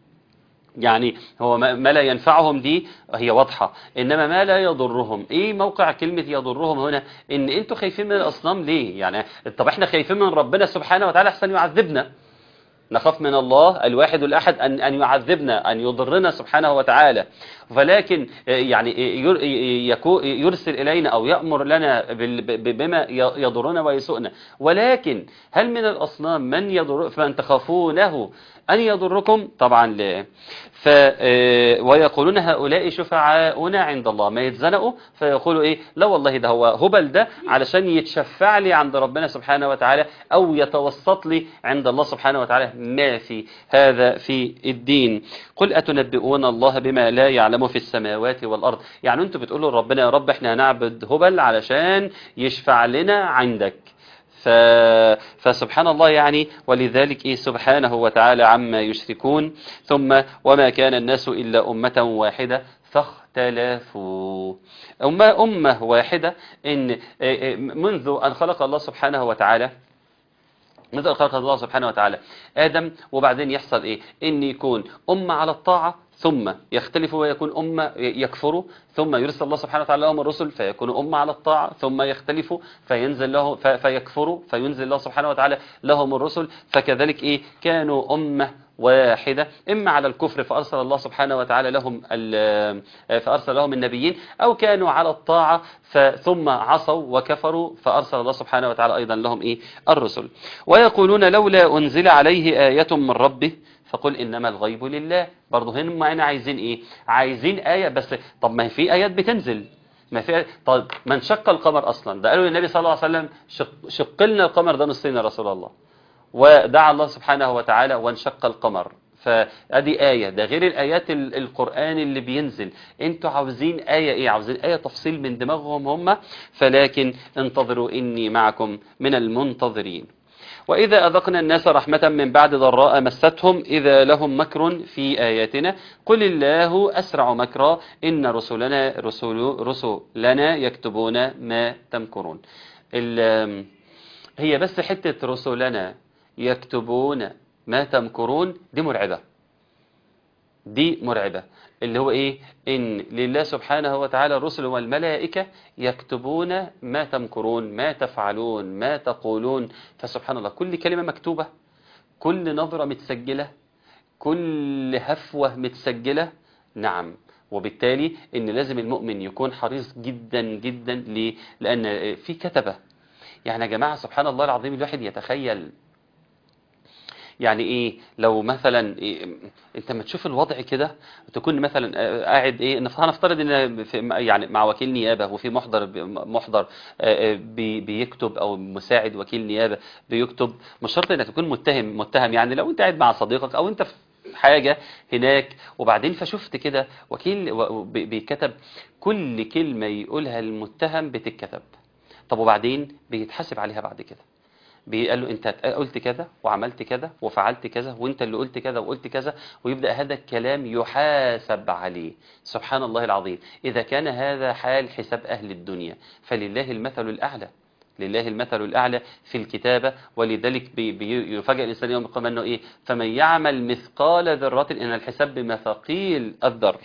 يعني هو ما ما لا ينفعهم دي هي واضحة إنما ما لا يضرهم إيه موقع كلمة يضرهم هنا إن أنتوا خايفين من الأصنام ليه يعني طب إحنا خايفين من ربنا سبحانه وتعالى أحسن يعذبنا نخاف من الله الواحد الأحد أن أن يعذبنا أن يضرنا سبحانه وتعالى ولكن يعني ير- يكو- يرسل إلينا أو يأمر لنا بال- ب- بما يضرنا ويسوءنا ولكن هل من الأصنام من يضر فمن تخافونه أن يضركم طبعا لا ف آه، ويقولون هؤلاء شفعاؤنا عند الله ما يتزنقوا فيقولوا ايه لا والله ده هو هبل ده علشان يتشفع لي عند ربنا سبحانه وتعالى او يتوسط لي عند الله سبحانه وتعالى ما في هذا في الدين قل اتنبئون الله بما لا يعلم في السماوات والارض يعني انتوا بتقولوا لربنا يا رب احنا هنعبد هبل علشان يشفع لنا عندك ف... فسبحان الله يعني ولذلك إيه سبحانه وتعالى عما يشركون ثم وما كان الناس إلا أمة واحدة فاختلفوا أمة, أمة واحدة إن إيه إيه منذ أن خلق الله سبحانه وتعالى منذ أن خلق الله سبحانه وتعالى آدم وبعدين يحصل إيه إن يكون أمة على الطاعة ثم يختلف ويكون أمة يكفروا ثم يرسل الله سبحانه وتعالى لهم الرسل فيكون أمة على الطاعة ثم يختلفوا فينزل له ف- فيكفروا فينزل الله سبحانه وتعالى لهم الرسل فكذلك إيه كانوا أمة واحدة إما على الكفر فأرسل الله سبحانه وتعالى لهم ال- فأرسل لهم النبيين أو كانوا على الطاعة ف- ثم عصوا وكفروا فأرسل الله سبحانه وتعالى أيضا لهم إيه الرسل ويقولون لولا أنزل عليه آية من ربه فقل إنما الغيب لله برضه هم معنا عايزين إيه عايزين آية بس طب ما هي في آيات بتنزل ما في طيب من شق القمر اصلا ده قالوا للنبي صلى الله عليه وسلم شق, شق لنا القمر ده نصين يا رسول الله ودعا الله سبحانه وتعالى وانشق القمر فادي آية ده غير الآيات ال- القرآن اللي بينزل انتوا عاوزين آية ايه عاوزين آية تفصيل من دماغهم هم فلكن انتظروا إني معكم من المنتظرين وإذا أذقنا الناس رحمة من بعد ضراء مستهم إذا لهم مكر في آياتنا قل الله أسرع مكرا إن رسلنا رسل رسلنا يكتبون ما تمكرون ال- هي بس حتة رسلنا يكتبون ما تمكرون دي مرعبة دي مرعبة اللي هو ايه ان لله سبحانه وتعالى الرسل والملائكة يكتبون ما تمكرون ما تفعلون ما تقولون فسبحان الله كل كلمة مكتوبة كل نظرة متسجلة كل هفوة متسجلة نعم وبالتالي ان لازم المؤمن يكون حريص جدا جدا ليه؟ لان في كتبة يعني يا جماعة سبحان الله العظيم الواحد يتخيل يعني ايه لو مثلا إيه انت ما تشوف الوضع كده تكون مثلا آه، قاعد ايه نف- هنفترض ان في يعني مع وكيل نيابه وفي محضر محضر آه، آه، بي- بيكتب او مساعد وكيل نيابه بيكتب مش شرط انك تكون متهم متهم يعني لو انت قاعد مع صديقك او انت في حاجه هناك وبعدين فشفت كده وكيل و- و- بي- بيكتب كل كلمه يقولها المتهم بتتكتب طب وبعدين بيتحاسب عليها بعد كده بيقال له انت قلت كذا وعملت كذا وفعلت كذا وانت اللي قلت كذا وقلت كذا ويبدأ هذا الكلام يحاسب عليه سبحان الله العظيم إذا كان هذا حال حساب أهل الدنيا فلله المثل الأعلى لله المثل الأعلى في الكتابة ولذلك بي- بي- يفاجئ الإنسان يوم القيامة أنه إيه فمن يعمل مثقال ذرة إن الحساب بمثاقيل الذر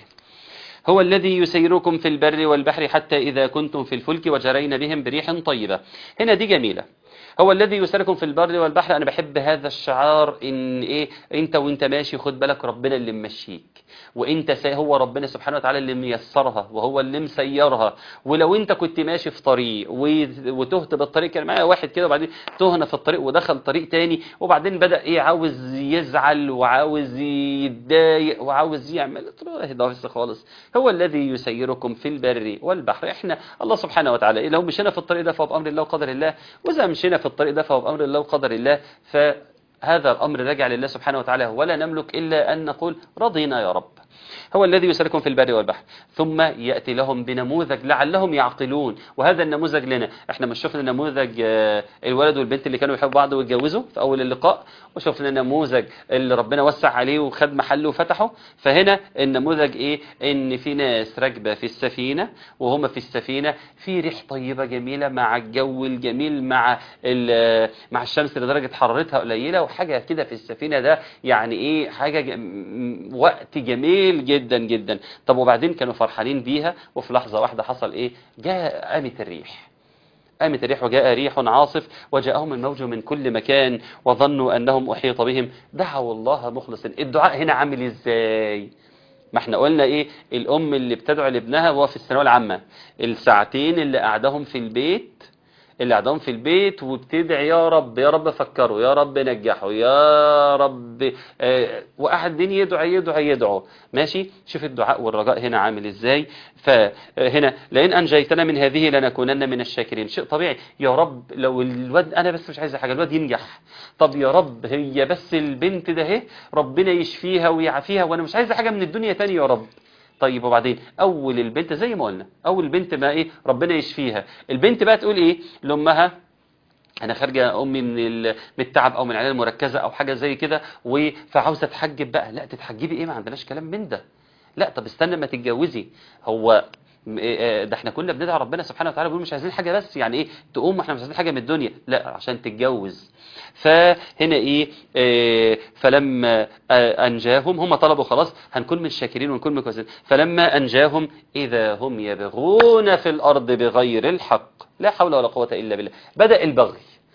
هو الذي يسيركم في البر والبحر حتى إذا كنتم في الفلك وجرين بهم بريح طيبة هنا دي جميلة هو الذي يسيركم في البر والبحر أنا بحب هذا الشعار إن إيه أنت وأنت ماشي خد بالك ربنا اللي ممشيك وأنت سا هو ربنا سبحانه وتعالى اللي ميسرها وهو اللي مسيرها ولو أنت كنت ماشي في طريق و- وتهت بالطريق كان معايا واحد كده وبعدين تهنا في الطريق ودخل طريق تاني وبعدين بدأ إيه عاوز يزعل وعاوز يتضايق وعاوز يعمل قلت له اهدى بس خالص هو الذي يسيركم في البر والبحر احنا الله سبحانه وتعالى لو مشينا في الطريق ده فهو بأمر الله وقدر الله وإذا مشينا في الطريق ده فهو بأمر الله وقدر الله فهذا الأمر راجع لله سبحانه وتعالى ولا نملك إلا أن نقول رضينا يا رب هو الذي يسلكم في البر والبحر ثم يأتي لهم بنموذج لعلهم يعقلون وهذا النموذج لنا احنا مش شفنا نموذج آه، الولد والبنت اللي كانوا يحبوا بعض ويتجوزوا في أول اللقاء وشفنا نموذج اللي ربنا وسع عليه وخد محله وفتحه فهنا النموذج ايه ان في ناس راكبه في السفينة وهم في السفينة في ريح طيبة جميلة مع الجو الجميل مع ال- مع الشمس لدرجة حرارتها قليلة وحاجة كده في السفينة ده يعني ايه حاجة ج- م- وقت جميل جدا جدا طب وبعدين كانوا فرحانين بيها وفي لحظة واحدة حصل ايه جاء قامت الريح قامت الريح وجاء ريح عاصف وجاءهم الموج من كل مكان وظنوا أنهم أحيط بهم دعوا الله مخلصين الدعاء هنا عامل إزاي ما احنا قلنا ايه الام اللي بتدعو لابنها وهو في الثانويه العامه الساعتين اللي قعدهم في البيت اللي قعدهم في البيت وبتدعي يا رب يا رب فكروا يا رب نجحوا يا رب آه وقاعدين يدعي يدعي يدعوا ماشي شوف الدعاء والرجاء هنا عامل ازاي فهنا لئن انجيتنا من هذه لنكونن من الشاكرين شيء طبيعي يا رب لو الواد انا بس مش عايز حاجه الواد ينجح طب يا رب هي بس البنت ده اهي ربنا يشفيها ويعافيها وانا مش عايز حاجه من الدنيا تاني يا رب طيب وبعدين اول البنت زي ما قلنا اول البنت ما ايه ربنا يشفيها البنت بقى تقول ايه لامها انا خارجه امي من ال- من التعب او من العنايه المركزه او حاجه زي كده و- فعاوزه اتحجب بقى لا تتحجبي ايه ما عندناش كلام من ده لا طب استنى ما تتجوزي هو م- إيه- ده احنا كنا بندعي ربنا سبحانه وتعالى بيقول مش عايزين حاجه بس يعني ايه تقوم احنا مش عايزين حاجه من الدنيا لا عشان تتجوز فهنا ايه, إيه فلما آه، انجاهم هم طلبوا خلاص هنكون من الشاكرين ونكون من كويسين فلما انجاهم اذا هم يبغون في الارض بغير الحق لا حول ولا قوه الا بالله بدا البغي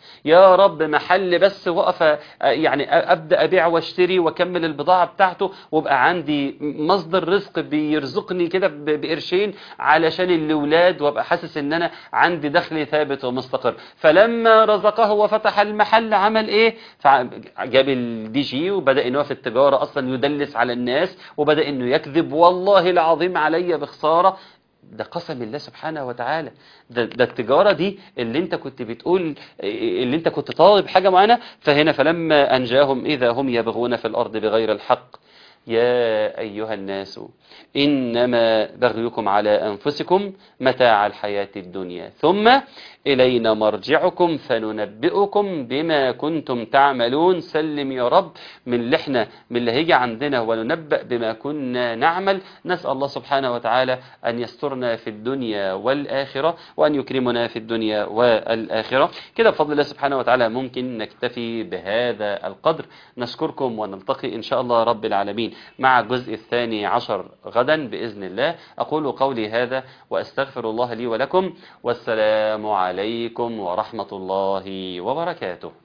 يا رب محل بس وقف آه، يعني آه، ابدا ابيع واشتري واكمل البضاعه بتاعته وابقى عندي مصدر رزق بيرزقني كده ب- بقرشين علشان الاولاد وابقى حاسس ان انا عندي دخل ثابت ومستقر فلما رزقه وفتح المحل عمل ايه فجاب الدي جي وبدا ان هو في التجاره اصلا يدلس على الناس وبدا انه يكذب والله العظيم علي بخساره ده قسم الله سبحانه وتعالى ده, ده التجارة دي اللي انت كنت بتقول اللي انت كنت طالب حاجة معينة فهنا فلما أنجاهم إذا هم يبغون في الأرض بغير الحق يا أيها الناس إنما بغيكم على أنفسكم متاع الحياة الدنيا ثم إلينا مرجعكم فننبئكم بما كنتم تعملون سلم يا رب من اللي احنا من اللي هيجي عندنا وننبأ بما كنا نعمل نسأل الله سبحانه وتعالى أن يسترنا في الدنيا والآخرة وأن يكرمنا في الدنيا والآخرة كده بفضل الله سبحانه وتعالى ممكن نكتفي بهذا القدر نشكركم ونلتقي إن شاء الله رب العالمين مع الجزء الثاني عشر غدا بإذن الله أقول قولي هذا وأستغفر الله لي ولكم والسلام عليكم ورحمة الله وبركاته